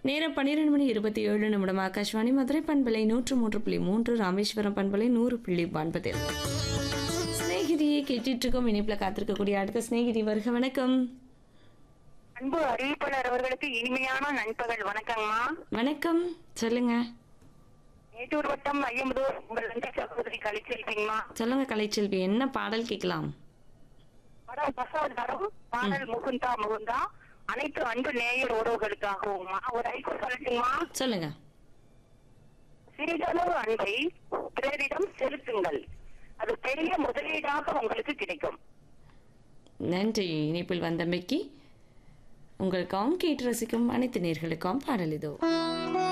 நேரம் பன்னிரெண்டு மணி இருபத்தி ஏழு நிமிடம் ஆகாஷ்வாணி மதுரை பண்பலை நூற்று மூன்று புள்ளி மூன்று ராமேஸ்வரம் பண்பலை நூறு புள்ளி ஒன்பதில் சிநேகிதியை கேட்டுட்டு இருக்கோம் இணைப்புல காத்திருக்கக்கூடிய அடுத்த சிநேகிதி வருக வணக்கம் அன்பு அறிவிப்பாளர் அவர்களுக்கு இனிமையான நண்பகல் வணக்கங்கம்மா வணக்கம் சொல்லுங்க மேட்டூர் வட்டம் ஐயம்பதூர் உங்கள் அன்பு சகோதரி கழிச்சிருப்பீங்கம்மா சொல்லுங்க கலைச்செல்வி என்ன பாடல் கேட்கலாம் படம் பசாதாரம் பாடல் முகுந்தா முகுந்தா அனைத்து அன்பு நேயர் உறவுகளுக்காகவும்மா ஒரு ஐக்கு சொல்லட்டுமா சொல்லுங்க சிறிதளவு அன்பை பிறரிடம் செலுத்துங்கள் அது பெரிய முதலீடாக உங்களுக்கு கிடைக்கும் நன்றி இணைப்பில் வந்தமைக்கு உங்களுக்காகவும் கேட்டு ரசிக்கும் அனைத்து நேர்களுக்காகவும் பாடல் இதோ